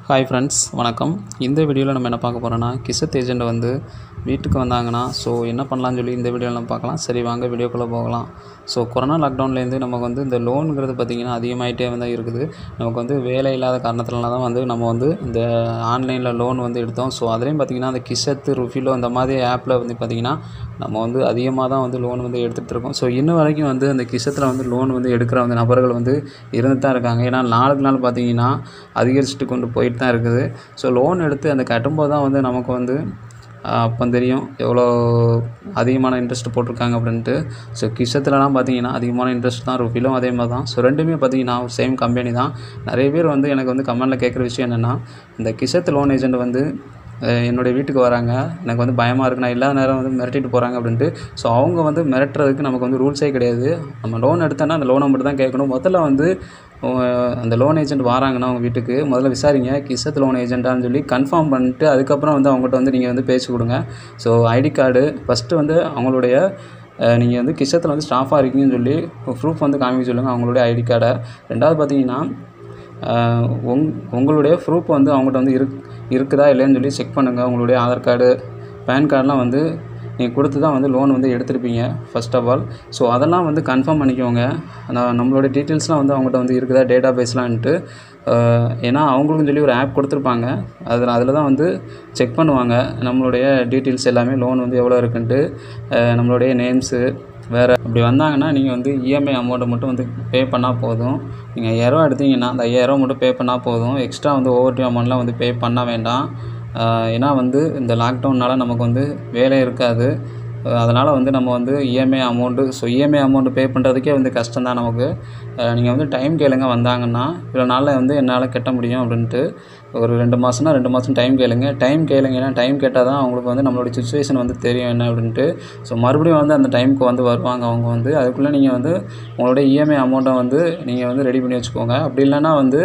hi friends வணக்கம் இந்த வீடியோவில் நம்ம என்ன பார்க்க போகிறோன்னா கிசத் ஏஜெண்ட் வந்து வீட்டுக்கு வந்தாங்கன்னா ஸோ என்ன பண்ணலாம்னு சொல்லி இந்த வீடியோவில் நம்ம பார்க்கலாம் சரி வாங்க வீடியோக்குள்ளே போகலாம் ஸோ கொரோனா லாக்டவுன்லேருந்து நமக்கு வந்து இந்த லோனுங்கிறது பார்த்திங்கன்னா அதிகமாகிட்டே வந்து இருக்குது நமக்கு வந்து வேலை இல்லாத காரணத்தினால தான் வந்து நம்ம வந்து இந்த ஆன்லைனில் லோன் வந்து எடுத்தோம் ஸோ அதுலேயும் பார்த்திங்கன்னா அந்த கிசத்து ருஃபிலோ அந்த மாதிரி ஆப்பில் வந்து பார்த்திங்கன்னா நம்ம வந்து அதிகமாக தான் வந்து லோன் வந்து எடுத்துகிட்டு இருக்கோம் ஸோ இன்ன வரைக்கும் வந்து அந்த கிசத்தில் வந்து லோன் வந்து எடுக்கிற வந்து நபர்கள் வந்து இருந்துட்டு தான் இருக்காங்க ஏன்னா நாளுக்கு நாள் பார்த்திங்கன்னா அதிகரிச்சுட்டு கொண்டு போயிட்டு தான் இருக்குது ஸோ லோன் எடுத்து அந்த கட்டும்போது தான் வந்து நமக்கு வந்து அப்போ தெரியும் எவ்வளோ அதிகமான இன்ட்ரெஸ்ட் போட்டிருக்காங்க அப்படின்ட்டு ஸோ கிஷத்துலலாம் பார்த்தீங்கன்னா அதிகமான இன்ட்ரெஸ்ட் தான் ருஃபிலும் அதே மாதிரி தான் ஸோ ரெண்டுமே பார்த்தீங்கன்னா சேம் கம்பெனி தான் நிறைய பேர் வந்து எனக்கு வந்து கமெண்டில் கேட்குற விஷயம் என்னென்னா இந்த கிஷத் லோன் ஏஜென்ட் வந்து அஹ் என்னுடைய வீட்டுக்கு வராங்க எனக்கு வந்து பயமாக இருக்குது நான் இல்லாத நேரம் வந்து மிரட்டிட்டு போகிறாங்க அப்படின்ட்டு ஸோ அவங்க வந்து மிரட்டுறதுக்கு நமக்கு வந்து ரூல்ஸே கிடையாது நம்ம லோன் எடுத்தோன்னா அந்த லோனை மட்டும் தான் கேட்கணும் முதல்ல வந்து அஹ் அந்த லோன் ஏஜென்ட் வராங்கன்னா அவங்க வீட்டுக்கு முதல்ல விசாரிங்க கிசத் லோன் ஏஜென்ட்டான்னு சொல்லி கன்ஃபார்ம் பண்ணிட்டு அதுக்கப்புறம் வந்து அவங்ககிட்ட வந்து நீங்கள் வந்து பேசி கொடுங்க ஸோ ஐடி கார்டு ஃபஸ்ட்டு வந்து அவங்களுடைய நீங்கள் வந்து கிஷத்தில் வந்து ஸ்டாஃபாக இருக்கீங்கன்னு சொல்லி ப்ரூஃப் வந்து காமிக்க சொல்லுங்கள் அவங்களுடைய ஐடி கார்டை ரெண்டாவது பார்த்தீங்கன்னா ஆஹ் உங் உங்களுடைய ப்ரூஃப் வந்து அவங்ககிட்ட வந்து இருக் இருக்குதா இல்லைன்னு சொல்லி செக் பண்ணுங்கள் உங்களுடைய ஆதார் கார்டு பேன் கார்டெலாம் வந்து நீங்கள் கொடுத்து தான் வந்து லோன் வந்து எடுத்திருப்பீங்க ஃபர்ஸ்ட் ஆஃப் ஆல் ஸோ அதெல்லாம் வந்து கன்ஃபார்ம் பண்ணிக்கோங்க நான் நம்மளோட டீட்டெயில்ஸ்லாம் வந்து அவங்ககிட்ட வந்து இருக்குதா டேட்டா பேஸ்லான்ட்டு ஏன்னா அவங்களுக்கும் சொல்லி ஒரு ஆப் கொடுத்துருப்பாங்க அதில் அதில் தான் வந்து செக் பண்ணுவாங்க நம்மளுடைய டீட்டெயில்ஸ் எல்லாமே லோன் வந்து எவ்வளோ இருக்குன்ட்டு ஆஹ் நம்மளுடைய நேம்ஸு வேறு அப்படி வந்தாங்கன்னா நீங்கள் வந்து இஎம்ஐ அமௌண்ட்டை மட்டும் வந்து பே பண்ணால் போதும் நீங்கள் ஐயாயிரரூவா எடுத்தீங்கன்னா அந்த ஐயாயிரரூவா மட்டும் பே பண்ணால் போதும் எக்ஸ்ட்ரா வந்து ஓவர் டியூ அமௌண்ட்லாம் வந்து பே பண்ண வேண்டாம் ஆஹ் ஏன்னா வந்து இந்த லாக்டவுனால் நமக்கு வந்து வேலை இருக்காது அதனால் வந்து நம்ம வந்து EMI amount so EMI amount pay பண்ணுறதுக்கே வந்து கஷ்டம் தான் நமக்கு நீங்கள் வந்து டைம் கேளுங்க வந்தாங்கன்னா இவ்வளோ நாளில் வந்து என்னால் கட்ட முடியும் அப்படின்ட்டு ஒரு ரெண்டு மாதம்னா ரெண்டு மாதம் டைம் கேளுங்க டைம் கேளுங்க ஏன்னா டைம் கேட்டால் தான் அவங்களுக்கு வந்து நம்மளோட சுச்சுவேஷன் வந்து தெரியும் என்ன அப்படின்ட்டு ஸோ மறுபடியும் வந்து அந்த டைமுக்கு வந்து வருவாங்க அவங்க வந்து அதுக்குள்ளே நீங்கள் வந்து உங்களுடைய இஎம்ஐ அமௌண்ட்டை வந்து நீங்கள் வந்து ரெடி பண்ணி வச்சுக்கோங்க அப்படி இல்லைன்னா வந்து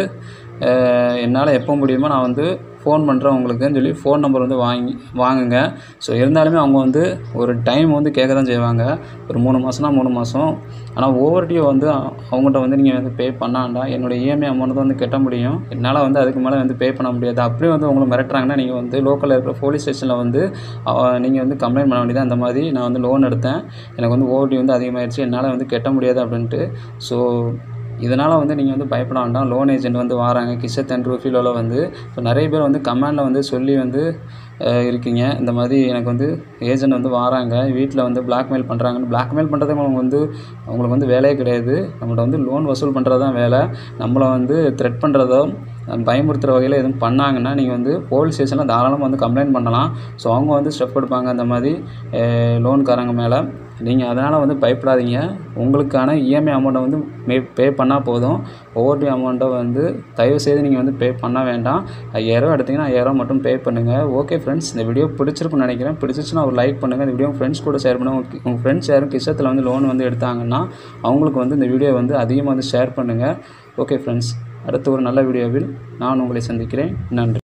என்னால் எப்போ முடியுமோ நான் வந்து ஃபோன் பண்ணுறேன் உங்களுக்குன்னு சொல்லி ஃபோன் நம்பர் வந்து வாங்கி வாங்குங்க ஸோ இருந்தாலுமே அவங்க வந்து ஒரு டைம் வந்து கேட்க தான் செய்வாங்க ஒரு மூணு மாதம்னா மூணு மாதம் ஆனால் ஓவர் டியூ வந்து அவங்ககிட்ட வந்து நீங்கள் வந்து பே பண்ணாண்டா என்னோடய இஎம்ஐ அமௌண்ட் தான் வந்து கட்ட முடியும் என்னால் வந்து அதுக்கு மேலே வந்து பே பண்ண முடியாது அப்படியே வந்து உங்களை மிரட்டுறாங்கன்னா நீங்கள் வந்து லோக்கலில் இருக்கிற போலீஸ் ஸ்டேஷனில் வந்து நீங்கள் வந்து கம்ப்ளைண்ட் பண்ண வேண்டியது அந்த மாதிரி நான் வந்து லோன் எடுத்தேன் எனக்கு வந்து ஓவர் டியூ வந்து அதிகமாகிடுச்சு என்னால் வந்து கட்ட முடியாது அப்படின்ட்டு ஸோ இதனால் வந்து நீங்கள் வந்து பயப்பட வேண்டாம் லோன் ஏஜென்ட் வந்து வராங்க கிஷத் அண்ட் ரூஃபிலோவில் வந்து இப்போ நிறைய பேர் வந்து கமெண்டில் வந்து சொல்லி வந்து அஹ், இருக்கீங்க இந்த மாதிரி எனக்கு வந்து ஏஜென்ட் வந்து வராங்க வீட்டில் வந்து பிளாக்மெயில் பண்ணுறாங்கன்னு பிளாக்மெயில் பண்ணுறது அவங்க வந்து அவங்களுக்கு வந்து வேலையே கிடையாது நம்மள்ட்ட வந்து லோன் வசூல் பண்ணுறது தான் வேலை நம்மளை வந்து த்ரெட் பண்ணுறதோ பயமுறுத்துகிற வகையில் எதுவும் பண்ணாங்கன்னா நீங்கள் வந்து போலீஸ் ஸ்டேஷனில் தாராளமாக வந்து கம்ப்ளைண்ட் பண்ணலாம் ஸோ அவங்க வந்து ஸ்டெப் எடுப்பாங்க அந்த மாதிரி லோன்காரங்க மேலே நீங்கள் அதனால் வந்து பயப்படாதீங்க உங்களுக்கான இஎம்ஐ அமௌண்ட்டை வந்து மே பே பண்ணால் போதும் ஓவர் டியூ அமௌண்ட்டை வந்து தயவு செய்து நீங்கள் வந்து பே பண்ண வேண்டாம் ஐயாயிரம் எடுத்தீங்கன்னா ஐயாயிரம் மட்டும் பே பண்ணுங்கள் ஓகே ஃப்ரெண்ட்ஸ் இந்த வீடியோ பிடிச்சிருக்குன்னு நினைக்கிறேன் பிடிச்சிச்சுன்னா ஒரு லைக் பண்ணுங்கள் இந்த வீடியோ ஃப்ரெண்ட்ஸ் கூட ஷேர் பண்ணுங்கள் உங்கள் ஃப்ரெண்ட்ஸ் யாரும் கிஷத்தில் வந்து லோன் வந்து எடுத்தாங்கன்னா அவங்களுக்கு வந்து இந்த வீடியோ வந்து அதிகமாக வந்து ஷேர் பண்ணுங்கள் ஓகே ஃப்ரெண்ட்ஸ் அடுத்த ஒரு நல்ல வீடியோவில் நான் உங்களை சந்திக்கிறேன் நன்றி